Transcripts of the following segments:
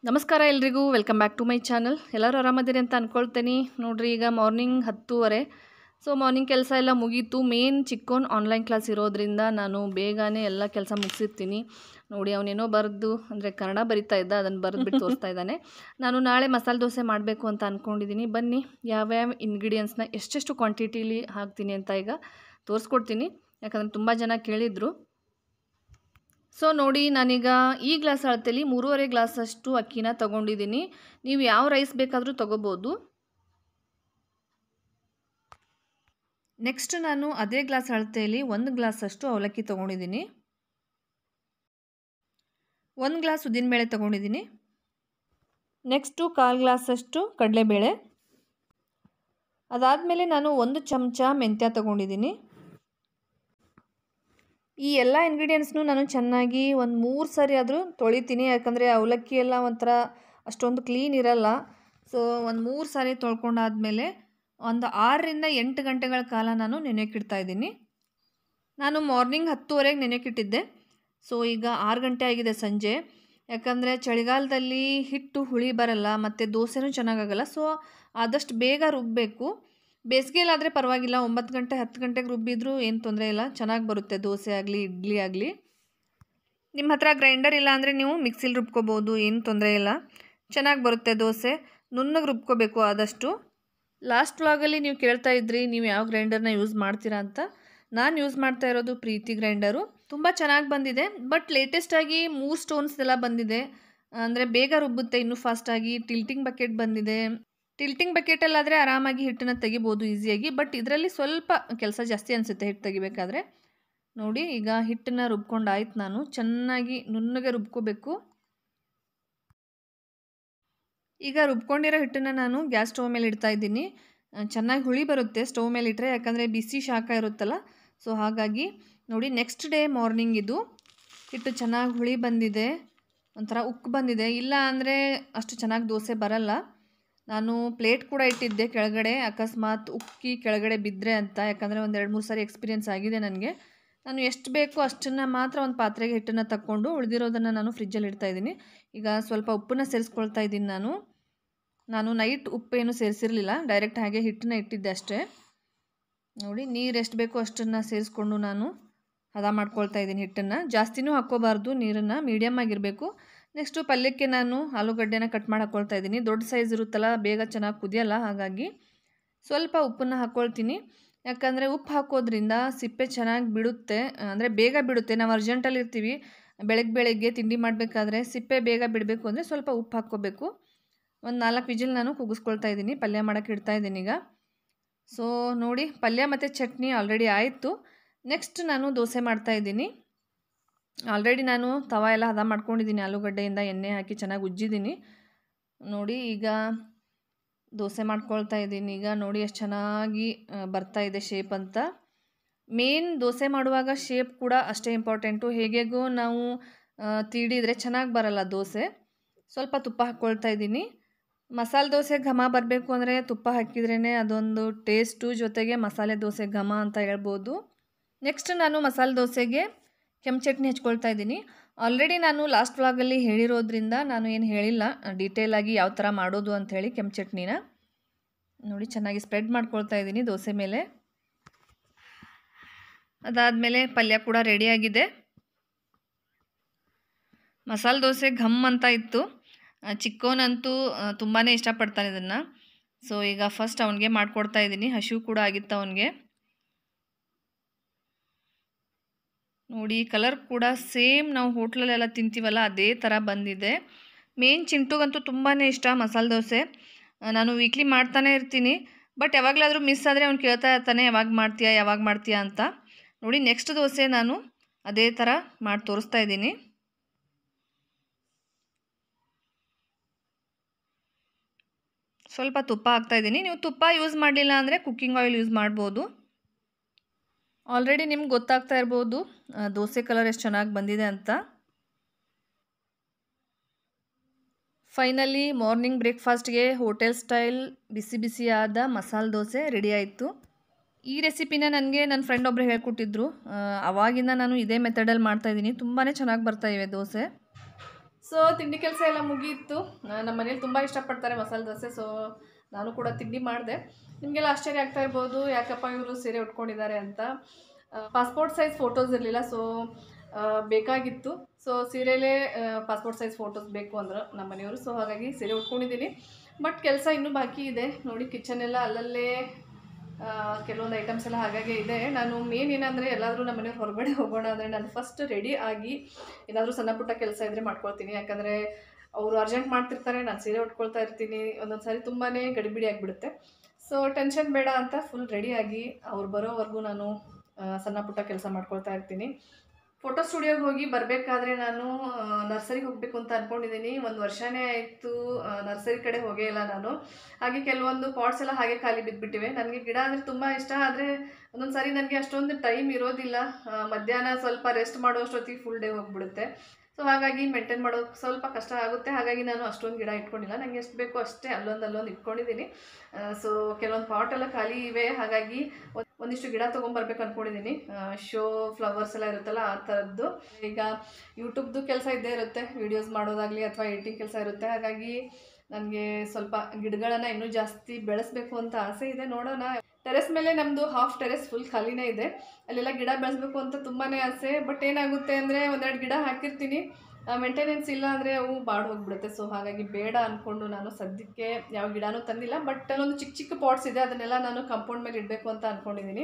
ನಮಸ್ಕಾರ ಎಲ್ರಿಗೂ welcome back to my channel ಎಲ್ಲರೂ ಆರಾಮದಿರಿ ಅಂತ ಅಂದ್ಕೊಳ್ತೀನಿ ನೋಡ್ರಿ ಈಗ ಮಾರ್ನಿಂಗ್ ಹತ್ತೂವರೆ ಸೊ ಮಾರ್ನಿಂಗ್ ಕೆಲಸ ಎಲ್ಲ ಮುಗೀತು ಮೇನ್ ಚಿಕ್ಕೋನ್ ಆನ್ಲೈನ್ ಕ್ಲಾಸ್ ಇರೋದ್ರಿಂದ ನಾನು ಬೇಗನೆ ಎಲ್ಲ ಕೆಲಸ ಮುಗಿಸಿರ್ತೀನಿ ನೋಡಿ ಅವನೇನೋ ಬರೆದು ಅಂದರೆ ಕನ್ನಡ ಬರಿತಾ ಇದ್ದ ಅದನ್ನು ಬರೆದ್ಬಿಟ್ಟು ತೋರಿಸ್ತಾ ಇದ್ದಾನೆ ನಾನು ನಾಳೆ ಮಸಾಲೆ ದೋಸೆ ಮಾಡಬೇಕು ಅಂತ ಅಂದ್ಕೊಂಡಿದ್ದೀನಿ ಬನ್ನಿ ಯಾವ್ಯಾವ ಇಂಗ್ರೀಡಿಯೆಂಟ್ಸ್ನ ಎಷ್ಟೆಷ್ಟು ಕ್ವಾಂಟಿಟಿಲಿ ಹಾಕ್ತೀನಿ ಅಂತ ಈಗ ತೋರಿಸ್ಕೊಡ್ತೀನಿ ಯಾಕಂದರೆ ತುಂಬ ಜನ ಕೇಳಿದರು ಸೊ ನೋಡಿ ನಾನೀಗ ಈ ಗ್ಲಾಸ್ ಅಳತೆಲಿ ಮೂರುವರೆ ಗ್ಲಾಸಷ್ಟು ಅಕ್ಕಿನ ತಗೊಂಡಿದ್ದೀನಿ ನೀವು ಯಾವ ರೈಸ್ ಬೇಕಾದರೂ ತಗೋಬೋದು ನೆಕ್ಸ್ಟ್ ನಾನು ಅದೇ ಗ್ಲಾಸ್ ಅಳತೆಯಲ್ಲಿ ಒಂದು ಗ್ಲಾಸಷ್ಟು ಅವಲಕ್ಕಿ ತೊಗೊಂಡಿದ್ದೀನಿ ಒಂದು ಗ್ಲಾಸ್ ಉದ್ದಿನಬೇಳೆ ತೊಗೊಂಡಿದ್ದೀನಿ ನೆಕ್ಸ್ಟು ಕಾಲು ಗ್ಲಾಸಷ್ಟು ಕಡಲೆಬೇಳೆ ಅದಾದಮೇಲೆ ನಾನು ಒಂದು ಚಮಚ ಮೆಂತ್ಯ ತೊಗೊಂಡಿದ್ದೀನಿ ಈ ಎಲ್ಲ ಇಂಗ್ರೀಡಿಯೆಂಟ್ಸ್ನು ನಾನು ಚೆನ್ನಾಗಿ ಒಂದು ಮೂರು ಸರಿ ಆದರೂ ತೊಳಿತೀನಿ ಯಾಕಂದರೆ ಅವಲಕ್ಕಿ ಎಲ್ಲ ಒಂಥರ ಅಷ್ಟೊಂದು ಕ್ಲೀನ್ ಇರಲ್ಲ ಸೊ ಒಂದು ಮೂರು ಸಾರಿ ತೊಳ್ಕೊಂಡಾದಮೇಲೆ ಒಂದು ಆರರಿಂದ ಎಂಟು ಗಂಟೆಗಳ ಕಾಲ ನಾನು ನೆನೆಯೋಕ್ಕಿಡ್ತಾ ಇದ್ದೀನಿ ನಾನು ಮಾರ್ನಿಂಗ್ ಹತ್ತುವರೆಗೆ ನೆನೆಯೋಕ್ಕಿಟ್ಟಿದ್ದೆ ಸೊ ಈಗ ಆರು ಗಂಟೆ ಆಗಿದೆ ಸಂಜೆ ಯಾಕಂದರೆ ಚಳಿಗಾಲದಲ್ಲಿ ಹಿಟ್ಟು ಹುಳಿ ಬರಲ್ಲ ಮತ್ತು ದೋಸೆನೂ ಚೆನ್ನಾಗಾಗಲ್ಲ ಸೊ ಆದಷ್ಟು ಬೇಗ ರುಬ್ಬಬೇಕು ಬೇಸಿಗೆಯಲ್ಲಾದರೆ ಪರವಾಗಿಲ್ಲ ಒಂಬತ್ತು ಗಂಟೆ ಹತ್ತು ಗಂಟೆಗೆ ರುಬ್ಬಿದ್ರೂ ಏನು ತೊಂದರೆ ಇಲ್ಲ ಚೆನ್ನಾಗಿ ಬರುತ್ತೆ ದೋಸೆ ಆಗಲಿ ಇಡ್ಲಿ ಆಗಲಿ ನಿಮ್ಮ ಹತ್ರ ಗ್ರೈಂಡರ್ ಇಲ್ಲ ಅಂದರೆ ನೀವು ಮಿಕ್ಸಿಲಿ ರುಬ್ಕೋಬೋದು ಏನು ತೊಂದರೆ ಇಲ್ಲ ಚೆನ್ನಾಗಿ ಬರುತ್ತೆ ದೋಸೆ ನುಣ್ಣಗೆ ರುಬ್ಕೋಬೇಕು ಆದಷ್ಟು ಲಾಸ್ಟ್ ವ್ಲಾಗಲ್ಲಿ ನೀವು ಕೇಳ್ತಾ ಇದ್ರಿ ನೀವು ಯಾವ ಗ್ರೈಂಡರ್ನ ಯೂಸ್ ಮಾಡ್ತೀರಾ ಅಂತ ನಾನು ಯೂಸ್ ಮಾಡ್ತಾ ಇರೋದು ಪ್ರೀತಿ ಗ್ರೈಂಡರು ತುಂಬ ಚೆನ್ನಾಗಿ ಬಂದಿದೆ ಬಟ್ ಲೇಟೆಸ್ಟಾಗಿ ಮೂರು ಸ್ಟೋನ್ಸ್ ಎಲ್ಲ ಬಂದಿದೆ ಅಂದರೆ ಬೇಗ ರುಬ್ಬುತ್ತೆ ಇನ್ನೂ ಫಾಸ್ಟಾಗಿ ಟಿಲ್ಟಿಂಗ್ ಬಕೆಟ್ ಬಂದಿದೆ ಟಿಲ್ಟಿಂಗ್ ಬಕೆಟಲ್ಲಾದರೆ ಆರಾಮಾಗಿ ಹಿಟ್ಟನ್ನು ತೆಗಿಬೋದು ಈಸಿಯಾಗಿ ಬಟ್ ಇದರಲ್ಲಿ ಸ್ವಲ್ಪ ಕೆಲಸ ಜಾಸ್ತಿ ಅನಿಸುತ್ತೆ ಹಿಟ್ಟು ತೆಗಿಬೇಕಾದ್ರೆ ನೋಡಿ ಈಗ ಹಿಟ್ಟನ್ನು ರುಬ್ಕೊಂಡಾಯ್ತು ನಾನು ಚೆನ್ನಾಗಿ ನುಣ್ಣಗೆ ರುಬ್ಕೋಬೇಕು ಈಗ ರುಬ್ಕೊಂಡಿರೋ ಹಿಟ್ಟನ್ನು ನಾನು ಗ್ಯಾಸ್ ಸ್ಟವ್ ಮೇಲೆ ಇಡ್ತಾ ಇದ್ದೀನಿ ಚೆನ್ನಾಗಿ ಹುಳಿ ಬರುತ್ತೆ ಸ್ಟವ್ ಮೇಲೆ ಇಟ್ಟರೆ ಯಾಕಂದರೆ ಬಿಸಿ ಶಾಖ ಇರುತ್ತಲ್ಲ ಸೊ ಹಾಗಾಗಿ ನೋಡಿ ನೆಕ್ಸ್ಟ್ ಡೇ ಮಾರ್ನಿಂಗ್ ಇದು ಹಿಟ್ಟು ಚೆನ್ನಾಗಿ ಹುಳಿ ಬಂದಿದೆ ಒಂಥರ ಉಕ್ಕು ಬಂದಿದೆ ಇಲ್ಲ ಅಂದರೆ ಅಷ್ಟು ಚೆನ್ನಾಗಿ ದೋಸೆ ಬರಲ್ಲ ನಾನು ಪ್ಲೇಟ್ ಕೂಡ ಇಟ್ಟಿದ್ದೆ ಕೆಳಗಡೆ ಅಕಸ್ಮಾತ್ ಉಕ್ಕಿ ಕೆಳಗಡೆ ಬಿದ್ದರೆ ಅಂತ ಯಾಕಂದರೆ ಒಂದು ಎರಡು ಮೂರು ಸಾರಿ ಎಕ್ಸ್ಪೀರಿಯೆನ್ಸ್ ಆಗಿದೆ ನನಗೆ ನಾನು ಎಷ್ಟು ಬೇಕೋ ಅಷ್ಟನ್ನು ಮಾತ್ರ ಒಂದು ಪಾತ್ರೆಗೆ ಹಿಟ್ಟನ್ನು ತಕ್ಕೊಂಡು ಉಳಿದಿರೋದನ್ನು ನಾನು ಫ್ರಿಜ್ಜಲ್ಲಿ ಇಡ್ತಾ ಇದ್ದೀನಿ ಈಗ ಸ್ವಲ್ಪ ಉಪ್ಪನ್ನು ಸೇರಿಸ್ಕೊಳ್ತಾ ಇದ್ದೀನಿ ನಾನು ನಾನು ನೈಟ್ ಉಪ್ಪೇನು ಸೇರಿಸಿರಲಿಲ್ಲ ಡೈರೆಕ್ಟ್ ಹಾಗೆ ಹಿಟ್ಟನ್ನ ಇಟ್ಟಿದ್ದೆ ಅಷ್ಟೇ ನೋಡಿ ನೀರು ಎಷ್ಟು ಬೇಕೋ ಅಷ್ಟನ್ನು ಸೇರಿಸ್ಕೊಂಡು ನಾನು ಹದ ಮಾಡ್ಕೊಳ್ತಾ ಇದ್ದೀನಿ ಹಿಟ್ಟನ್ನು ಜಾಸ್ತಿನೂ ಹಾಕ್ಕೋಬಾರ್ದು ನೀರನ್ನು ಮೀಡಿಯಮ್ ಆಗಿರಬೇಕು ನೆಕ್ಸ್ಟು ಪಲ್ಯಕ್ಕೆ ನಾನು ಆಲೂಗಡ್ಡೆನ ಕಟ್ ಮಾಡಿ ಹಾಕ್ಕೊಳ್ತಾ ಇದ್ದೀನಿ ದೊಡ್ಡ ಸೈಜ್ ಇರುತ್ತಲ್ಲ ಬೇಗ ಚೆನ್ನಾಗಿ ಕುದಿಯಲ್ಲ ಹಾಗಾಗಿ ಸ್ವಲ್ಪ ಉಪ್ಪನ್ನು ಹಾಕ್ಕೊಳ್ತೀನಿ ಯಾಕಂದರೆ ಉಪ್ಪು ಹಾಕೋದ್ರಿಂದ ಸಿಪ್ಪೆ ಚೆನ್ನಾಗಿ ಬಿಡುತ್ತೆ ಅಂದರೆ ಬೇಗ ಬಿಡುತ್ತೆ ನಾವು ಅರ್ಜೆಂಟಲ್ಲಿ ಇರ್ತೀವಿ ಬೆಳಗ್ಗೆ ಬೆಳಗ್ಗೆ ತಿಂಡಿ ಮಾಡಬೇಕಾದ್ರೆ ಸಿಪ್ಪೆ ಬೇಗ ಬಿಡಬೇಕು ಅಂದರೆ ಸ್ವಲ್ಪ ಉಪ್ಪು ಹಾಕ್ಕೋಬೇಕು ಒಂದು ನಾಲ್ಕು ವಿಜಿಲ್ ನಾನು ಕುಗ್ಗಿಸ್ಕೊಳ್ತಾ ಇದ್ದೀನಿ ಪಲ್ಯ ಮಾಡೋಕ್ಕೆ ಇಡ್ತಾ ಇದ್ದೀನಿ ಈಗ ಸೊ ನೋಡಿ ಪಲ್ಯ ಮತ್ತು ಚಟ್ನಿ ಆಲ್ರೆಡಿ ಆಯಿತು ನೆಕ್ಸ್ಟ್ ನಾನು ದೋಸೆ ಮಾಡ್ತಾ ಇದ್ದೀನಿ ಆಲ್ರೆಡಿ ನಾನು ತವ ಎಲ್ಲ ಹದ ಮಾಡ್ಕೊಂಡಿದ್ದೀನಿ ಆಲೂಗಡ್ಡೆಯಿಂದ ಎಣ್ಣೆ ಹಾಕಿ ಚೆನ್ನಾಗಿ ಉಜ್ಜಿದ್ದೀನಿ ನೋಡಿ ಈಗ ದೋಸೆ ಮಾಡ್ಕೊಳ್ತಾ ಇದ್ದೀನಿ ಈಗ ನೋಡಿ ಎಷ್ಟು ಚೆನ್ನಾಗಿ ಬರ್ತಾ ಇದೆ ಶೇಪ್ ಅಂತ ಮೇನ್ ದೋಸೆ ಮಾಡುವಾಗ ಶೇಪ್ ಕೂಡ ಅಷ್ಟೇ ಇಂಪಾರ್ಟೆಂಟು ಹೇಗೆಗೋ ನಾವು ತೀಡಿದರೆ ಚೆನ್ನಾಗಿ ಬರಲ್ಲ ದೋಸೆ ಸ್ವಲ್ಪ ತುಪ್ಪ ಹಾಕ್ಕೊಳ್ತಾ ಇದ್ದೀನಿ ಮಸಾಲೆ ದೋಸೆ ಘಮ ಬರಬೇಕು ಅಂದರೆ ತುಪ್ಪ ಹಾಕಿದ್ರೇ ಅದೊಂದು ಟೇಸ್ಟು ಜೊತೆಗೆ ಮಸಾಲೆ ದೋಸೆ ಘಮ ಅಂತ ಹೇಳ್ಬೋದು ನೆಕ್ಸ್ಟ್ ನಾನು ಮಸಾಲೆ ದೋಸೆಗೆ ಕೆಂಪು ಚಟ್ನಿ ಹಚ್ಕೊಳ್ತಾ ಇದ್ದೀನಿ ಆಲ್ರೆಡಿ ನಾನು ಲಾಸ್ಟ್ ವ್ಲಾಗಲ್ಲಿ ಹೇಳಿರೋದ್ರಿಂದ ನಾನು ಏನು ಹೇಳಿಲ್ಲ ಡೀಟೇಲಾಗಿ ಯಾವ ಥರ ಮಾಡೋದು ಅಂಥೇಳಿ ಕೆಂಪು ಚಟ್ನಿನ ನೋಡಿ ಚೆನ್ನಾಗಿ ಸ್ಪ್ರೆಡ್ ಮಾಡ್ಕೊಳ್ತಾ ಇದ್ದೀನಿ ದೋಸೆ ಮೇಲೆ ಅದಾದಮೇಲೆ ಪಲ್ಯ ಕೂಡ ರೆಡಿಯಾಗಿದೆ ಮಸಾಲೆ ದೋಸೆ ಘಮ್ ಅಂತ ಇತ್ತು ಚಿಕ್ಕೋನಂತೂ ತುಂಬಾ ಇಷ್ಟಪಡ್ತಾನೆ ಇದನ್ನು ಸೊ ಈಗ ಫಸ್ಟ್ ಅವನಿಗೆ ಮಾಡಿಕೊಡ್ತಾ ಇದ್ದೀನಿ ಹಸಿವು ಕೂಡ ಆಗಿತ್ತು ಅವನಿಗೆ ನೋಡಿ ಕಲರ್ ಕೂಡ ಸೇಮ್ ನಾವು ಹೋಟ್ಲಲ್ಲೆಲ್ಲ ತಿಂತೀವಲ್ಲ ಅದೇ ಥರ ಬಂದಿದೆ ಮೇನ್ ಚಿಂಟುಗಂತೂ ತುಂಬಾ ಇಷ್ಟ ಮಸಾಲೆ ದೋಸೆ ನಾನು ವೀಕ್ಲಿ ಮಾಡ್ತಾನೆ ಇರ್ತೀನಿ ಬಟ್ ಯಾವಾಗಲಾದರೂ ಮಿಸ್ ಆದರೆ ಅವ್ನು ಕೇಳ್ತಾ ಇರ್ತಾನೆ ಯಾವಾಗ ಮಾಡ್ತೀಯಾ ಯಾವಾಗ ಮಾಡ್ತೀಯಾ ಅಂತ ನೋಡಿ ನೆಕ್ಸ್ಟ್ ದೋಸೆ ನಾನು ಅದೇ ಥರ ಮಾಡಿ ತೋರಿಸ್ತಾ ಇದ್ದೀನಿ ಸ್ವಲ್ಪ ತುಪ್ಪ ಹಾಕ್ತಾಯಿದ್ದೀನಿ ನೀವು ತುಪ್ಪ ಯೂಸ್ ಮಾಡಲಿಲ್ಲ ಅಂದರೆ ಕುಕ್ಕಿಂಗ್ ಆಯಿಲ್ ಯೂಸ್ ಮಾಡ್ಬೋದು ಆಲ್ರೆಡಿ ನಿಮ್ಗೆ ಗೊತ್ತಾಗ್ತಾ ಇರ್ಬೋದು ದೋಸೆ ಕಲರ್ ಎಷ್ಟು ಚೆನ್ನಾಗಿ ಬಂದಿದೆ ಅಂತ ಫೈನಲಿ ಮಾರ್ನಿಂಗ್ ಬ್ರೇಕ್ಫಾಸ್ಟ್ಗೆ ಹೋಟೆಲ್ ಸ್ಟೈಲ್ ಬಿಸಿ ಬಿಸಿಯಾದ ಮಸಾಲೆ ದೋಸೆ ರೆಡಿ ಆಯಿತು ಈ ರೆಸಿಪಿನ ನನಗೆ ನನ್ನ ಫ್ರೆಂಡ್ ಒಬ್ಬರು ಹೇಳ್ಕೊಟ್ಟಿದ್ರು ಅವಾಗಿಂದ ನಾನು ಇದೇ ಮೆಥಡಲ್ಲಿ ಮಾಡ್ತಾಯಿದ್ದೀನಿ ತುಂಬಾ ಚೆನ್ನಾಗಿ ಬರ್ತಾಯಿವೆ ದೋಸೆ ಸೊ ತಿಂಡಿ ಕೆಲಸ ಎಲ್ಲ ಮುಗಿಯಿತು ಆ, ನಮ್ಮ ಮನೇಲಿ ತುಂಬ ಇಷ್ಟಪಡ್ತಾರೆ ಮಸಾಲೆ ದೋಸೆ ಸೊ ನಾನು ಕೂಡ ತಿಂಡಿ ಮಾಡಿದೆ ನಿಮಗೆಲ್ಲ ಆಶ್ಚರ್ಯ ಆಗ್ತಾ ಇರ್ಬೋದು ಯಾಕಪ್ಪ ಇವರು ಸೀರೆ ಉಟ್ಕೊಂಡಿದ್ದಾರೆ ಅಂತ ಪಾಸ್ಪೋರ್ಟ್ ಸೈಜ್ ಫೋಟೋಸ್ ಇರಲಿಲ್ಲ ಸೊ ಬೇಕಾಗಿತ್ತು ಸೊ ಸೀರೆಲೇ ಪಾಸ್ಪೋರ್ಟ್ ಸೈಜ್ ಫೋಟೋಸ್ ಬೇಕು ಅಂದರು ನಮ್ಮ ಮನೆಯವರು ಸೊ ಹಾಗಾಗಿ ಸೀರೆ ಉಟ್ಕೊಂಡಿದ್ದೀನಿ ಬಟ್ ಕೆಲಸ ಇನ್ನೂ ಬಾಕಿ ಇದೆ ನೋಡಿ ಕಿಚನ್ ಎಲ್ಲ ಅಲ್ಲಲ್ಲೇ ಆ, ಕೆಲವೊಂದು ಐಟಮ್ಸ್ ಎಲ್ಲ ಹಾಗಾಗಿ ಇದೆ ನಾನು ಮೇನ್ ಏನಂದರೆ ಎಲ್ಲಾದರೂ ನಮ್ಮ ಮನೆಯವ್ರು ಹೊರಗಡೆ ಹೋಗೋಣ ಅಂದರೆ ನಾನು ಫಸ್ಟ್ ರೆಡಿ ಆಗಿ ಏನಾದರೂ ಸಣ್ಣ ಪುಟ್ಟ ಕೆಲಸ ಇದ್ದರೆ ಮಾಡ್ಕೊಳ್ತೀನಿ ಯಾಕಂದರೆ ಅವರು ಅರ್ಜೆಂಟ್ ಮಾಡ್ತಿರ್ತಾರೆ ನಾನು ಸೀರೆ ಉಟ್ಕೊಳ್ತಾ ಇರ್ತೀನಿ ಒಂದೊಂದು ಸಾರಿ ತುಂಬಾ ಗಡಿಬಿಡಿ ಆಗಿಬಿಡುತ್ತೆ ಸೊ ಟೆನ್ಷನ್ ಬೇಡ ಅಂತ ಫುಲ್ ರೆಡಿಯಾಗಿ ಅವ್ರು ಬರೋವರೆಗೂ ನಾನು ಆ, ಸಣ್ಣ ಪುಟ್ಟ ಕೆಲಸ ಮಾಡ್ಕೊಳ್ತಾ ಇರ್ತೀನಿ ಫೋಟೋ ಸ್ಟುಡಿಯೋಗೆ ಹೋಗಿ ಬರಬೇಕಾದ್ರೆ ನಾನು ನರ್ಸರಿಗೆ ಹೋಗಬೇಕು ಅಂತ ಅಂದ್ಕೊಂಡಿದ್ದೀನಿ ಒಂದು ವರ್ಷನೇ ಆಯಿತು ನರ್ಸರಿ ಕಡೆ ಹೋಗೇ ಇಲ್ಲ ನಾನು ಹಾಗೆ ಕೆಲವೊಂದು ಪಾಟ್ಸ್ ಎಲ್ಲ ಹಾಗೆ ಖಾಲಿ ಬಿದ್ದುಬಿಟ್ಟಿವೆ ನನಗೆ ಗಿಡ ಅಂದರೆ ತುಂಬ ಇಷ್ಟ ಆದರೆ ಒಂದೊಂದು ಸಾರಿ ನನಗೆ ಅಷ್ಟೊಂದು ಟೈಮ್ ಇರೋದಿಲ್ಲ ಆ, ಮಧ್ಯಾಹ್ನ ಸ್ವಲ್ಪ ರೆಸ್ಟ್ ಮಾಡೋಷ್ಟೊತ್ತಿಗೆ ಫುಲ್ ಡೇ ಹೋಗ್ಬಿಡುತ್ತೆ ಸೊ ಹಾಗಾಗಿ ಮೇಂಟೈನ್ ಮಾಡೋಕೆ ಸ್ವಲ್ಪ ಕಷ್ಟ ಆಗುತ್ತೆ ಹಾಗಾಗಿ ನಾನು ಅಷ್ಟೊಂದು ಗಿಡ ಇಟ್ಕೊಂಡಿಲ್ಲ ನನಗೆ ಎಷ್ಟು ಬೇಕೋ ಅಷ್ಟೇ ಅಲ್ಲೊಂದು ಅಲ್ಲೊಂದು ಇಟ್ಕೊಂಡಿದ್ದೀನಿ ಸೊ ಕೆಲವೊಂದು ಪಾಟ್ ಎಲ್ಲ ಖಾಲಿ ಇವೆ ಹಾಗಾಗಿ ಒಂದ್- ಒಂದಿಷ್ಟು ಗಿಡ ತೊಗೊಂಬರ್ಬೇಕು ಅಂದ್ಕೊಂಡಿದ್ದೀನಿ ಶೋ ಫ್ಲವರ್ಸ್ ಎಲ್ಲ ಇರುತ್ತಲ್ಲ ಆ ಥರದ್ದು ಈಗ ಯೂಟ್ಯೂಬ್ದು ಕೆಲಸ ಇದ್ದೇ ಇರುತ್ತೆ ವೀಡಿಯೋಸ್ ಮಾಡೋದಾಗಲಿ ಅಥವಾ ಎಡಿಟಿಂಗ್ ಕೆಲಸ ಇರುತ್ತೆ ಹಾಗಾಗಿ ನನಗೆ ಸ್ವಲ್ಪ ಗಿಡಗಳನ್ನು ಇನ್ನೂ ಜಾಸ್ತಿ ಬೆಳೆಸಬೇಕು ಅಂತ ಆಸೆ ಇದೆ ನೋಡೋಣ ಟೆರೆಸ್ ಮೇಲೆ ನಮ್ಮದು ಹಾಫ್ ಟೆರೆಸ್ ಫುಲ್ ಖಾಲಿನೇ ಇದೆ ಅಲ್ಲೆಲ್ಲ ಗಿಡ ಬೆಳೆಸಬೇಕು ಅಂತ ತುಂಬಾ ಆಸೆ ಬಟ್ ಏನಾಗುತ್ತೆ ಅಂದರೆ ಒಂದೆರಡು ಗಿಡ ಹಾಕಿರ್ತೀನಿ ಮೇಂಟೆನೆನ್ಸ್ ಇಲ್ಲ ಅಂದರೆ ಅವು ಬಾಡ್ ಹೋಗ್ಬಿಡುತ್ತೆ ಸೊ ಹಾಗಾಗಿ ಬೇಡ ಅಂದ್ಕೊಂಡು ನಾನು ಸದ್ಯಕ್ಕೆ ಯಾವ ಗಿಡನೂ ತಂದಿಲ್ಲ ಬಟ್ ಅಲ್ಲೊಂದು ಚಿಕ್ಕ ಚಿಕ್ಕ ಪಾಟ್ಸ್ ಇದೆ ಅದನ್ನೆಲ್ಲ ನಾನು ಕಾಂಪೌಂಡ್ ಮೇಲೆ ಇಡಬೇಕು ಅಂತ ಅಂದ್ಕೊಂಡಿದ್ದೀನಿ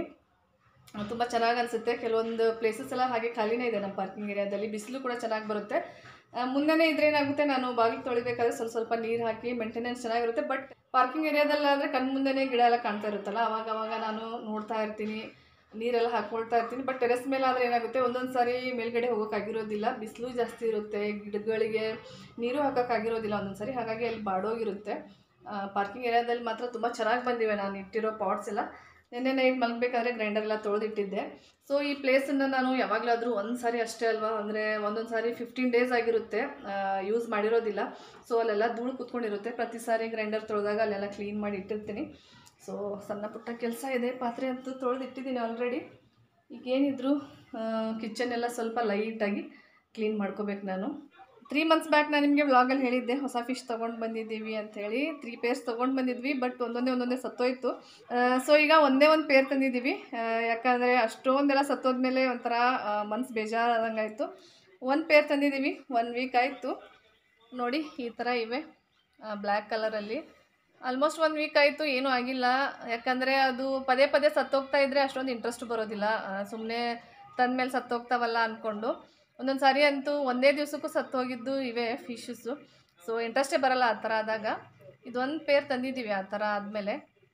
ತುಂಬ ಚೆನ್ನಾಗಿ ಅನಿಸುತ್ತೆ ಕೆಲವೊಂದು ಪ್ಲೇಸಸ್ ಎಲ್ಲ ಹಾಗೆ ಖಾಲಿನೇ ಇದೆ ನಮ್ಮ ಪಾರ್ಕಿಂಗ್ ಏರಿಯಾದಲ್ಲಿ ಬಿಸಿಲು ಕೂಡ ಚೆನ್ನಾಗಿ ಬರುತ್ತೆ ಆ, ಮುಂದೆನೇ ಇದ್ರೆ ಏನಾಗುತ್ತೆ ನಾನು ಬಾಗಿಲು ತೊಳಿಬೇಕಾದ್ರೆ ಸ್ವಲ್ಪ ಸ್ವಲ್ಪ ನೀರು ಹಾಕಿ ಮೇಂಟೆನೆನ್ಸ್ ಚೆನ್ನಾಗಿರುತ್ತೆ ಬಟ್ ಪಾರ್ಕಿಂಗ್ ಏರಿಯಾದಲ್ಲಾದರೆ ಕಣ್ಣು ಮುಂದೆನೇ ಗಿಡ ಎಲ್ಲ ಕಾಣ್ತಾ ಇರುತ್ತಲ್ಲ ಅವಾಗ ಅವಾಗ ನಾನು ನೋಡ್ತಾ ಇರ್ತೀನಿ ನೀರೆಲ್ಲ ಹಾಕ್ಕೊಳ್ತಾ ಇರ್ತೀನಿ ಬಟ್ ಟೆರೆಸ್ ಮೇಲೆ ಆದರೆ ಏನಾಗುತ್ತೆ ಒಂದೊಂದು ಸಾರಿ ಮೇಲ್ಗಡೆ ಹೋಗೋಕ್ಕಾಗಿರೋದಿಲ್ಲ ಬಿಸಿಲು ಜಾಸ್ತಿ ಇರುತ್ತೆ ಗಿಡಗಳಿಗೆ ನೀರು ಹಾಕೋಕ್ಕಾಗಿರೋದಿಲ್ಲ ಒಂದೊಂದು ಸಾರಿ ಹಾಗಾಗಿ ಅಲ್ಲಿ ಬಾಡೋಗಿರುತ್ತೆ ಪಾರ್ಕಿಂಗ್ ಏರಿಯಾದಲ್ಲಿ ಮಾತ್ರ ತುಂಬ ಚೆನ್ನಾಗಿ ಬಂದಿವೆ ನಾನು ಇಟ್ಟಿರೋ ಪಾಟ್ಸ್ ಎಲ್ಲ ನಿನ್ನೆ ನೈಟ್ ಮಲಗಬೇಕಾದ್ರೆ ಗ್ರೈಂಡರ್ ಎಲ್ಲ ತೊಳೆದಿಟ್ಟಿದ್ದೆ ಸೊ ಈ ಪ್ಲೇಸನ್ನು ನಾನು ಯಾವಾಗಲಾದರೂ ಒಂದು ಸಾರಿ ಅಷ್ಟೇ ಅಲ್ವಾ ಅಂದರೆ ಒಂದೊಂದು ಸಾರಿ ಫಿಫ್ಟೀನ್ ಡೇಸ್ ಆಗಿರುತ್ತೆ ಯೂಸ್ ಮಾಡಿರೋದಿಲ್ಲ ಸೊ ಅಲ್ಲೆಲ್ಲ ಧೂಳು ಕೂತ್ಕೊಂಡಿರುತ್ತೆ ಪ್ರತಿ ಸಾರಿ ಗ್ರೈಂಡರ್ ತೊಳೆದಾಗ ಅಲ್ಲೆಲ್ಲ ಕ್ಲೀನ್ ಮಾಡಿ ಇಟ್ಟಿರ್ತೀನಿ ಸೊ ಸಣ್ಣ ಪುಟ್ಟ ಕೆಲಸ ಇದೆ ಪಾತ್ರೆ ಅಂತೂ ತೊಳೆದಿಟ್ಟಿದ್ದೀನಿ ಆಲ್ರೆಡಿ ಈಗೇನಿದ್ರು ಕಿಚನ್ ಎಲ್ಲ ಸ್ವಲ್ಪ ಲೈಟಾಗಿ ಕ್ಲೀನ್ ಮಾಡ್ಕೋಬೇಕು ನಾನು ತ್ರೀ ಮಂತ್ಸ್ ಬ್ಯಾಕ್ ನಾನು ನಿಮಗೆ ವ್ಲಾಗಲ್ಲಿ ಹೇಳಿದ್ದೆ ಹೊಸ ಫಿಶ್ ತೊಗೊಂಡು ಬಂದಿದ್ದೀವಿ ಅಂಥೇಳಿ ತ್ರೀ ಪೇರ್ಸ್ ತೊಗೊಂಡು ಬಂದಿದ್ವಿ ಬಟ್ ಒಂದೊಂದೇ ಒಂದೊಂದೇ ಸತ್ತೋಯ್ತು ಸೊ ಈಗ ಒಂದೇ ಒಂದು ಪೇರ್ ತಂದಿದ್ದೀವಿ ಆ, ಯಾಕಂದರೆ ಅಷ್ಟೊಂದೆಲ್ಲ ಸತ್ತೋದ್ಮೇಲೆ ಒಂಥರ ಮನ್ಸು ಬೇಜಾರಾದಂಗಾಯಿತು ಒಂದು ಪೇರ್ ತಂದಿದ್ದೀವಿ ಒನ್ ವೀಕ್ ಆಯಿತು ನೋಡಿ ಈ ಥರ ಇವೆ ಬ್ಲ್ಯಾಕ್ ಕಲರಲ್ಲಿ ಆಲ್ಮೋಸ್ಟ್ ಒನ್ ವೀಕ್ ಆಯಿತು ಏನೂ ಆಗಿಲ್ಲ ಯಾಕಂದರೆ ಅದು ಪದೇ ಪದೇ ಸತ್ತೋಗ್ತಾ ಇದ್ದರೆ ಅಷ್ಟೊಂದು ಇಂಟ್ರೆಸ್ಟ್ ಬರೋದಿಲ್ಲ ಸುಮ್ಮನೆ ತಂದಮೇಲೆ ಸತ್ತೋಗ್ತಾವಲ್ಲ ಅಂದ್ಕೊಂಡು ಒಂದೊಂದು ಸಾರಿ ಅಂತೂ ಒಂದೇ ದಿವಸಕ್ಕೂ ಸತ್ತೋಗಿದ್ದು ಇವೆ ಫಿಶಸ್ಸು ಸೊ ಇಂಟ್ರೆಸ್ಟೇ ಬರಲ್ಲ ಆ ಥರ ಆದಾಗ ಇದೊಂದು ಪೇರ್ ತಂದಿದ್ದೀವಿ ಆ ಥರ ಆದಮೇಲೆ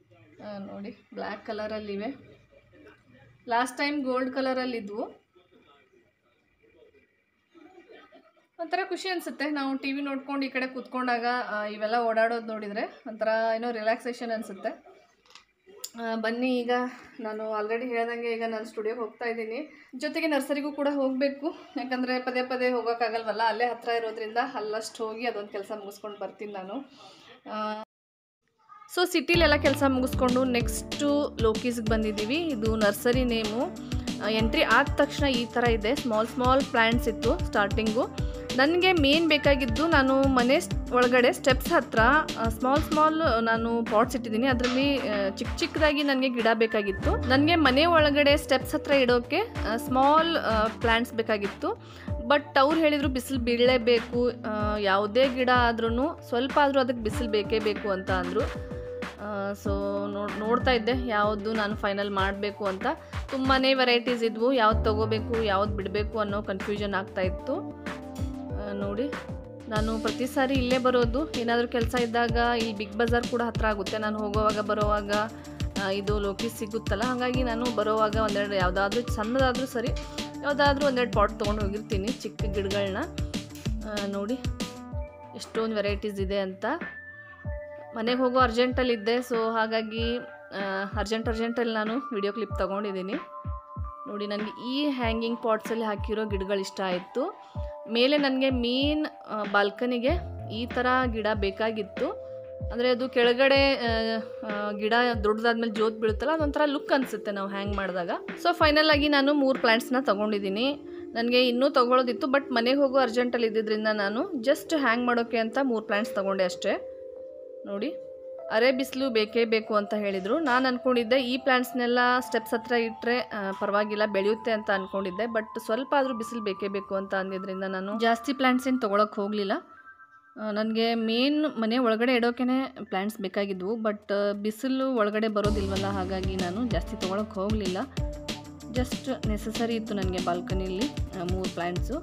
ನೋಡಿ ಬ್ಲ್ಯಾಕ್ ಕಲರಲ್ಲಿವೆ ಲಾಸ್ಟ್ ಟೈಮ್ ಗೋಲ್ಡ್ ಕಲರಲ್ಲಿದ್ವು ಒಂಥರ ಖುಷಿ ಅನಿಸುತ್ತೆ ನಾವು ಟಿ ವಿ ನೋಡ್ಕೊಂಡು ಈ ಕಡೆ ಕೂತ್ಕೊಂಡಾಗ ಆ, ಇವೆಲ್ಲ ಓಡಾಡೋದು ನೋಡಿದರೆ ಒಂಥರ ಏನೋ ರಿಲ್ಯಾಕ್ಸೇಷನ್ ಅನಿಸುತ್ತೆ ಬನ್ನಿ ಈಗ ನಾನು ಆಲ್ರೆಡಿ ಹೇಳ್ದಂಗೆ ಈಗ ನಾನು ಸ್ಟುಡಿಯೋಗೆ ಹೋಗ್ತಾ ಇದ್ದೀನಿ ಜೊತೆಗೆ ನರ್ಸರಿಗೂ ಕೂಡ ಹೋಗಬೇಕು ಯಾಕಂದರೆ ಪದೇ ಪದೇ ಹೋಗೋಕ್ಕಾಗಲ್ವಲ್ಲ ಅಲ್ಲೇ ಹತ್ತಿರ ಇರೋದ್ರಿಂದ ಅಲ್ಲಷ್ಟು ಹೋಗಿ ಅದೊಂದು ಕೆಲಸ ಮುಗಿಸ್ಕೊಂಡು ಬರ್ತೀನಿ ನಾನು ಸೊ ಸಿಟಿಲೆಲ್ಲ ಕೆಲಸ ಮುಗಿಸ್ಕೊಂಡು ನೆಕ್ಸ್ಟು ಲೋಕೀಸ್ಗೆ ಬಂದಿದ್ದೀವಿ ಇದು ನರ್ಸರಿ ನೇಮು ಎಂಟ್ರಿ ಆದ ತಕ್ಷಣ ಈ ಥರ ಇದೆ ಸ್ಮಾಲ್ ಸ್ಮಾಲ್ ಪ್ಲ್ಯಾಂಟ್ಸ್ ಇತ್ತು ಸ್ಟಾರ್ಟಿಂಗು ನನಗೆ ಮೇನ್ ಬೇಕಾಗಿದ್ದು ನಾನು ಮನೆ ಸ್- ಒಳಗಡೆ ಸ್ಟೆಪ್ಸ್ ಹತ್ರ ಸ್ಮಾಲ್ ಸ್ಮಾಲ್ ನಾನು ಪಾಟ್ಸ್ ಇಟ್ಟಿದ್ದೀನಿ ಅದರಲ್ಲಿ ಚಿಕ್ಕ ಚಿಕ್ಕದಾಗಿ ನನಗೆ ಗಿಡ ಬೇಕಾಗಿತ್ತು ನನಗೆ ಮನೆ ಒಳಗಡೆ ಸ್ಟೆಪ್ಸ್ ಹತ್ರ ಇಡೋಕ್ಕೆ ಸ್ಮಾಲ್ ಪ್ಲ್ಯಾಂಟ್ಸ್ ಬೇಕಾಗಿತ್ತು ಬಟ್ ಅವ್ರು ಹೇಳಿದರು ಬಿಸಿಲು ಬೀಳಲೇಬೇಕು ಯಾವುದೇ ಗಿಡ ಆದ್ರೂ ಸ್ವಲ್ಪ ಆದರೂ ಅದಕ್ಕೆ ಬಿಸಿಲು ಬೇಕೇ ಬೇಕು ಅಂತ ಅಂದರು ಸೊ ನೋಡ್ ನೋಡ್ತಾ ಇದ್ದೆ ಯಾವುದು ನಾನು ಫೈನಲ್ ಮಾಡಬೇಕು ಅಂತ ತುಂಬಾ ವೆರೈಟೀಸ್ ಇದ್ವು ಯಾವ್ದು ತೊಗೋಬೇಕು ಯಾವ್ದು ಬಿಡಬೇಕು ಅನ್ನೋ ಕನ್ಫ್ಯೂಷನ್ ಆಗ್ತಾ ಇತ್ತು ಆ, ನೋಡಿ ನಾನು ಪ್ರತಿ ಸಾರಿ ಇಲ್ಲೇ ಬರೋದು ಏನಾದರೂ ಕೆಲಸ ಇದ್ದಾಗ ಇಲ್ಲಿ ಬಿಗ್ ಬಜಾರ್ ಕೂಡ ಹತ್ರ ಆಗುತ್ತೆ ನಾನು ಹೋಗೋವಾಗ ಬರೋವಾಗ ಆ, ಇದು ಲೋಕಿ ಸಿಗುತ್ತಲ್ಲ ಹಾಗಾಗಿ ನಾನು ಬರೋವಾಗ ಒಂದೆರಡು ಯಾವುದಾದ್ರೂ ಸಣ್ಣದಾದರೂ ಸರಿ ಯಾವುದಾದ್ರೂ ಒಂದೆರಡು ಪಾಟ್ ತೊಗೊಂಡು ಹೋಗಿರ್ತೀನಿ ಚಿಕ್ಕ ಗಿಡಗಳನ್ನ ನೋಡಿ ಎಷ್ಟೊಂದು ವೆರೈಟೀಸ್ ಇದೆ ಅಂತ ಮನೆಗೆ ಹೋಗೋ ಅರ್ಜೆಂಟಲ್ಲಿದ್ದೆ ಸೊ ಹಾಗಾಗಿ ಅರ್ಜೆಂಟ್ ಅರ್ಜೆಂಟಲ್ಲಿ ನಾನು ವಿಡಿಯೋ ಕ್ಲಿಪ್ ತೊಗೊಂಡಿದ್ದೀನಿ ನೋಡಿ ನನಗೆ ಈ ಹ್ಯಾಂಗಿಂಗ್ ಪಾಟ್ಸಲ್ಲಿ ಹಾಕಿರೋ ಗಿಡಗಳು ಇಷ್ಟ ಆಯಿತು ಮೇಲೆ ನನಗೆ ಮೇನ್ ಬಾಲ್ಕನಿಗೆ ಈ ಥರ ಗಿಡ ಬೇಕಾಗಿತ್ತು ಅಂದರೆ ಅದು ಕೆಳಗಡೆ ಆ, ಆ, ಗಿಡ ದೊಡ್ಡದಾದ್ಮೇಲೆ ಜೋತ್ ಬೀಳುತ್ತಲ್ಲ ಅದೊಂಥರ ಲುಕ್ ಅನಿಸುತ್ತೆ ನಾವು ಹ್ಯಾಂಗ್ ಮಾಡಿದಾಗ ಸೊ ಫೈನಲ್ ಆಗಿ ನಾನು ಮೂರು ಪ್ಲ್ಯಾಂಟ್ಸ್ನ ತೊಗೊಂಡಿದ್ದೀನಿ ನನಗೆ ಇನ್ನೂ ತೊಗೊಳೋದಿತ್ತು ಬಟ್ ಮನೆಗೆ ಹೋಗೋ ಅರ್ಜೆಂಟಲ್ಲಿ ಇದ್ದಿದ್ದರಿಂದ ನಾನು ಜಸ್ಟ್ ಹ್ಯಾಂಗ್ ಮಾಡೋಕ್ಕೆ ಅಂತ ಮೂರು ಪ್ಲ್ಯಾಂಟ್ಸ್ ತೊಗೊಂಡೆ ಅಷ್ಟೇ ನೋಡಿ ಅರೆ ಬಿಸಿಲು ಬೇಕೇ ಬೇಕು ಅಂತ ಹೇಳಿದರು ನಾನು ಅಂದ್ಕೊಂಡಿದ್ದೆ ಈ ಪ್ಲ್ಯಾಂಟ್ಸ್ನೆಲ್ಲ ಸ್ಟೆಪ್ಸ್ ಹತ್ರ ಇಟ್ಟರೆ ಪರವಾಗಿಲ್ಲ ಬೆಳೆಯುತ್ತೆ ಅಂತ ಅಂದ್ಕೊಂಡಿದ್ದೆ ಬಟ್ ಸ್ವಲ್ಪ ಆದರೂ ಬಿಸಿಲು ಬೇಕೇ ಬೇಕು ಅಂತ ಅಂದಿದ್ದರಿಂದ ನಾನು ಜಾಸ್ತಿ ಪ್ಲ್ಯಾಂಟ್ಸ್ ಏನು ತೊಗೊಳಕ್ಕೆ ಹೋಗಲಿಲ್ಲ ನನಗೆ ಮೇನ್ ಮನೆ ಒಳಗಡೆ ಇಡೋಕೆ ಪ್ಲ್ಯಾಂಟ್ಸ್ ಬೇಕಾಗಿದ್ವು ಬಟ್ ಬಿಸಿಲು ಒಳಗಡೆ ಬರೋದಿಲ್ವಲ್ಲ ಹಾಗಾಗಿ ನಾನು ಜಾಸ್ತಿ ತೊಗೊಳಕ್ಕೆ ಹೋಗಲಿಲ್ಲ ಜಸ್ಟ್ ನೆಸಸರಿ ಇತ್ತು ನನಗೆ ಬಾಲ್ಕನಿಯಲ್ಲಿ ಮೂರು ಪ್ಲ್ಯಾಂಟ್ಸು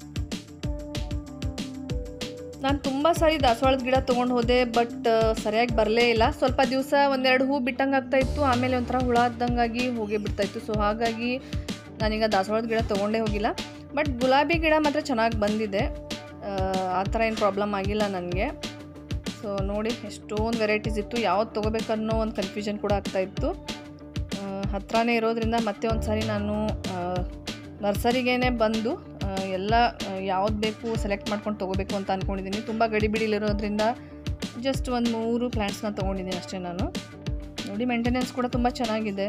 ನಾನು ತುಂಬ ಸಾರಿ ದಾಸವಾಳದ ಗಿಡ ತೊಗೊಂಡು ಹೋದೆ ಬಟ್ ಸರಿಯಾಗಿ ಬರಲೇ ಇಲ್ಲ ಸ್ವಲ್ಪ ದಿವಸ ಒಂದೆರಡು ಹೂ ಬಿಟ್ಟಂಗೆ ಆಗ್ತಾ ಇತ್ತು ಆಮೇಲೆ ಒಂಥರ ಹುಳ ಹದ್ದಂಗಾಗಿ ಹೋಗೇ ಬಿಡ್ತಾ ಇತ್ತು ಸೊ ಹಾಗಾಗಿ ನಾನೀಗ ದಾಸವಾಳದ ಗಿಡ ತೊಗೊಂಡೇ ಹೋಗಿಲ್ಲ ಬಟ್ ಗುಲಾಬಿ ಗಿಡ ಮಾತ್ರ ಚೆನ್ನಾಗಿ ಬಂದಿದೆ ಆ ಥರ ಏನು ಪ್ರಾಬ್ಲಮ್ ಆಗಿಲ್ಲ ನನಗೆ ಸೊ ನೋಡಿ ಎಷ್ಟೊಂದು ವೆರೈಟೀಸ್ ಇತ್ತು ಯಾವ್ದು ತೊಗೋಬೇಕನ್ನೋ ಒಂದು ಕನ್ಫ್ಯೂಷನ್ ಕೂಡ ಆಗ್ತಾಯಿತ್ತು ಹತ್ರನೇ ಇರೋದ್ರಿಂದ ಮತ್ತೆ ಒಂದು ಸಾರಿ ನಾನು ನರ್ಸರಿಗೇ ಬಂದು ಆ, ಎಲ್ಲ ಯಾವ್ದು ಬೇಕು ಸೆಲೆಕ್ಟ್ ಮಾಡ್ಕೊಂಡು ತೊಗೋಬೇಕು ಅಂತ ಅಂದ್ಕೊಂಡಿದ್ದೀನಿ ತುಂಬ ಗಡಿಬಿಡಿಲಿರೋದ್ರಿಂದ ಜಸ್ಟ್ ಒಂದು ಮೂರು ಪ್ಲ್ಯಾಂಟ್ಸ್ನ ತೊಗೊಂಡಿದ್ದೀನಿ ಅಷ್ಟೇ ನಾನು ನೋಡಿ ಮೇಂಟೆನೆನ್ಸ್ ಕೂಡ ತುಂಬ ಚೆನ್ನಾಗಿದೆ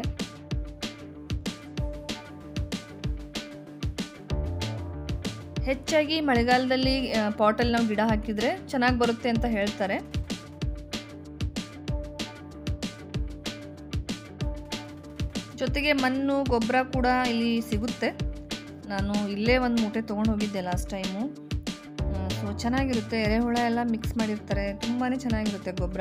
ಹೆಚ್ಚಾಗಿ ಮಳೆಗಾಲದಲ್ಲಿ ಪಾಟಲ್ಲಿ ನಾವು ಗಿಡ ಹಾಕಿದರೆ ಚೆನ್ನಾಗಿ ಬರುತ್ತೆ ಅಂತ ಹೇಳ್ತಾರೆ ಜೊತೆಗೆ ಮಣ್ಣು ಗೊಬ್ಬರ ಕೂಡ ಇಲ್ಲಿ ಸಿಗುತ್ತೆ ನಾನು ಇಲ್ಲೇ ಒಂದು ಮೂಟೆ ತೊಗೊಂಡು ಹೋಗಿದ್ದೆ ಲಾಸ್ಟ್ ಟೈಮು ಸೊ ಚೆನ್ನಾಗಿರುತ್ತೆ ಎರೆಹುಳ ಎಲ್ಲ ಮಿಕ್ಸ್ ಮಾಡಿರ್ತಾರೆ ತುಂಬಾ ಚೆನ್ನಾಗಿರುತ್ತೆ ಗೊಬ್ಬರ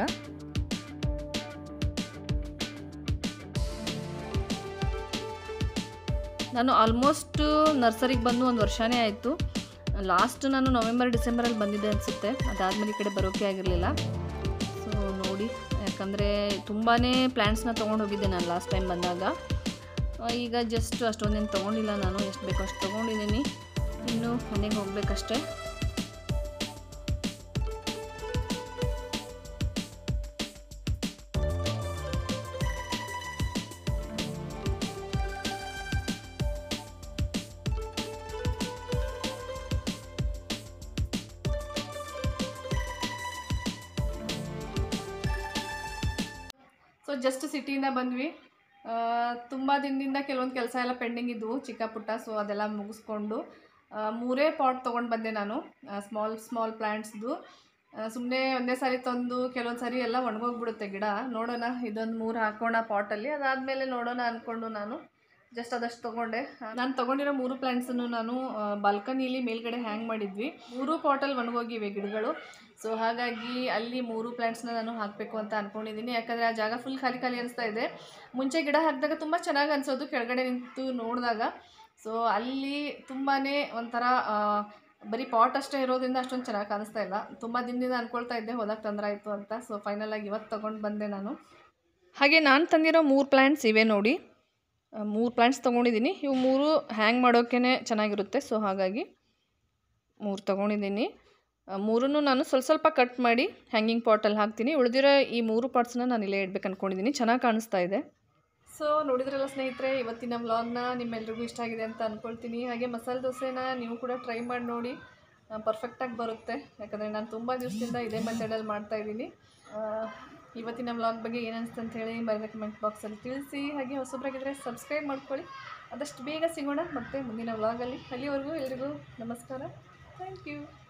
ನಾನು ಆಲ್ಮೋಸ್ಟ್ ನರ್ಸರಿಗೆ ಬಂದು ಒಂದು ವರ್ಷನೇ ಆಯಿತು ಲಾಸ್ಟ್ ನಾನು ನವೆಂಬರ್ ಡಿಸೆಂಬರಲ್ಲಿ ಬಂದಿದ್ದೆ ಅನಿಸುತ್ತೆ ಅದಾದಮೇಲೆ ಈ ಕಡೆ ಬರೋಕೆ ಆಗಿರಲಿಲ್ಲ ಸೊ ನೋಡಿ ಯಾಕಂದರೆ ತುಂಬಾ ಪ್ಲ್ಯಾಂಟ್ಸ್ನ ತೊಗೊಂಡು ಹೋಗಿದ್ದೆ ನಾನು ಲಾಸ್ಟ್ ಟೈಮ್ ಬಂದಾಗ ಆ, ಈಗ ಜಸ್ಟ್ ಅಷ್ಟೊಂದೇನು ತೊಗೊಂಡಿಲ್ಲ ನಾನು ಎಷ್ಟು ಬೇಕೋ ಅಷ್ಟು ತೊಗೊಂಡಿದ್ದೀನಿ ಇನ್ನು ಮನೆಗೆ ಹೋಗ್ಬೇಕಷ್ಟೇ ಸೊ ಜಸ್ಟ್ ಸಿಟಿಯಿಂದ ಬಂದ್ವಿ ತುಂಬ ದಿನದಿಂದ ಕೆಲವೊಂದು ಕೆಲಸ ಎಲ್ಲ ಪೆಂಡಿಂಗ್ ಇದ್ವು ಚಿಕ್ಕ ಪುಟ್ಟ ಸೊ ಅದೆಲ್ಲ ಮುಗಿಸ್ಕೊಂಡು ಆ, ಮೂರೇ ಪಾಟ್ ತೊಗೊಂಡು ಬಂದೆ ನಾನು ಸ್ಮಾಲ್ ಸ್ಮಾಲ್ ಪ್ಲ್ಯಾಂಟ್ಸ್ದು ಸುಮ್ಮನೆ ಒಂದೇ ಸಾರಿ ತಂದು ಕೆಲವೊಂದು ಸಾರಿ ಎಲ್ಲ ಒಣಗೋಗ್ಬಿಡುತ್ತೆ ಗಿಡ ನೋಡೋಣ ಇದೊಂದು ಮೂರು ಹಾಕೋಣ ಪಾಟಲ್ಲಿ ಅದಾದಮೇಲೆ ನೋಡೋಣ ಅಂದ್ಕೊಂಡು ನಾನು ಜಸ್ಟ್ ಅದಷ್ಟು ತೊಗೊಂಡೆ ನಾನು ತೊಗೊಂಡಿರೋ ಮೂರು ಪ್ಲ್ಯಾಂಟ್ಸನ್ನು ನಾನು ಬಾಲ್ಕನಿಲಿ ಮೇಲ್ಗಡೆ ಹ್ಯಾಂಗ್ ಮಾಡಿದ್ವಿ ಮೂರು ಪಾಟಲ್ಲಿ ಒಣಗೋಗಿವೆ ಗಿಡಗಳು ಸೊ ಹಾಗಾಗಿ ಅಲ್ಲಿ ಮೂರು ಪ್ಲ್ಯಾಂಟ್ಸ್ನ ನಾನು ಹಾಕಬೇಕು ಅಂತ ಅಂದ್ಕೊಂಡಿದ್ದೀನಿ ಯಾಕಂದರೆ ಆ ಜಾಗ ಫುಲ್ ಖಾಲಿ ಖಾಲಿ ಅನಿಸ್ತಾ ಇದೆ ಮುಂಚೆ ಗಿಡ ಹಾಕಿದಾಗ ತುಂಬ ಚೆನ್ನಾಗಿ ಅನಿಸೋದು ಕೆಳಗಡೆ ನಿಂತು ನೋಡಿದಾಗ ಸೊ ಅಲ್ಲಿ ತುಂಬಾ ಒಂಥರ ಆ, ಬರೀ ಪಾಟ್ ಅಷ್ಟೇ ಇರೋದ್ರಿಂದ ಅಷ್ಟೊಂದು ಚೆನ್ನಾಗಿ ಕಾಣಿಸ್ತಾ ಇಲ್ಲ ತುಂಬ ದಿನದಿಂದ ಅಂದ್ಕೊಳ್ತಾ ಇದ್ದೆ ಹೋದಾಗ ತೊಂದರೆ ಆಯಿತು ಅಂತ ಸೊ ಫೈನಲಾಗಿ ಇವತ್ತು ತೊಗೊಂಡು ಬಂದೆ ನಾನು ಹಾಗೆ ನಾನು ತಂದಿರೋ ಮೂರು ಪ್ಲ್ಯಾಂಟ್ಸ್ ಇವೆ ನೋಡಿ ಮೂರು ಪ್ಲ್ಯಾಂಟ್ಸ್ ತೊಗೊಂಡಿದ್ದೀನಿ ಇವು ಮೂರು ಹ್ಯಾಂಗ್ ಮಾಡೋಕ್ಕೇ ಚೆನ್ನಾಗಿರುತ್ತೆ ಸೊ ಹಾಗಾಗಿ ಮೂರು ತೊಗೊಂಡಿದ್ದೀನಿ ಮೂರನ್ನು ನಾನು ಸ್ವಲ್ಪ ಸ್ವಲ್ಪ ಕಟ್ ಮಾಡಿ ಹ್ಯಾಂಗಿಂಗ್ ಪಾಟಲ್ಲಿ ಹಾಕ್ತೀನಿ ಉಳಿದಿರೋ ಈ ಮೂರು ಪಾಟ್ಸ್ನ ನಾನು ಇಲ್ಲೇ ಇಡ್ಬೇಕು ಅಂದ್ಕೊಂಡಿದ್ದೀನಿ ಚೆನ್ನಾಗಿ ಕಾಣಿಸ್ತಾ ಇದೆ ಸೊ ನೋಡಿದ್ರಲ್ಲ ಸ್ನೇಹಿತರೆ ಇವತ್ತಿನ ವ್ಲಾಗ್ನ ನಿಮ್ಮೆಲ್ರಿಗೂ ಇಷ್ಟ ಆಗಿದೆ ಅಂತ ಅಂದ್ಕೊಳ್ತೀನಿ ಹಾಗೆ ಮಸಾಲೆ ದೋಸೆನ ನೀವು ಕೂಡ ಟ್ರೈ ಮಾಡಿ ನೋಡಿ ಪರ್ಫೆಕ್ಟಾಗಿ ಬರುತ್ತೆ ಯಾಕಂದರೆ ನಾನು ತುಂಬ ದಿವಸದಿಂದ ಇದೇ ಮೆಥಡಲ್ಲಿ ಮಾಡ್ತಾ ಇದ್ದೀನಿ ಇವತ್ತಿನ ವ್ಲಾಗ್ ಬಗ್ಗೆ ಏನು ಅನಿಸ್ತು ಅಂತ ಹೇಳಿ ಬರೆದ ಕಮೆಂಟ್ ಬಾಕ್ಸಲ್ಲಿ ತಿಳಿಸಿ ಹಾಗೆ ಹೊಸಬ್ರಾಗಿದ್ದರೆ ಸಬ್ಸ್ಕ್ರೈಬ್ ಮಾಡ್ಕೊಳ್ಳಿ ಆದಷ್ಟು ಬೇಗ ಸಿಗೋಣ ಮತ್ತೆ ಮುಂದಿನ ವ್ಲಾಗಲ್ಲಿ ಅಲ್ಲಿವರೆಗೂ ಎಲ್ರಿಗೂ ನಮಸ್ಕಾರ ಥ್ಯಾಂಕ್ ಯು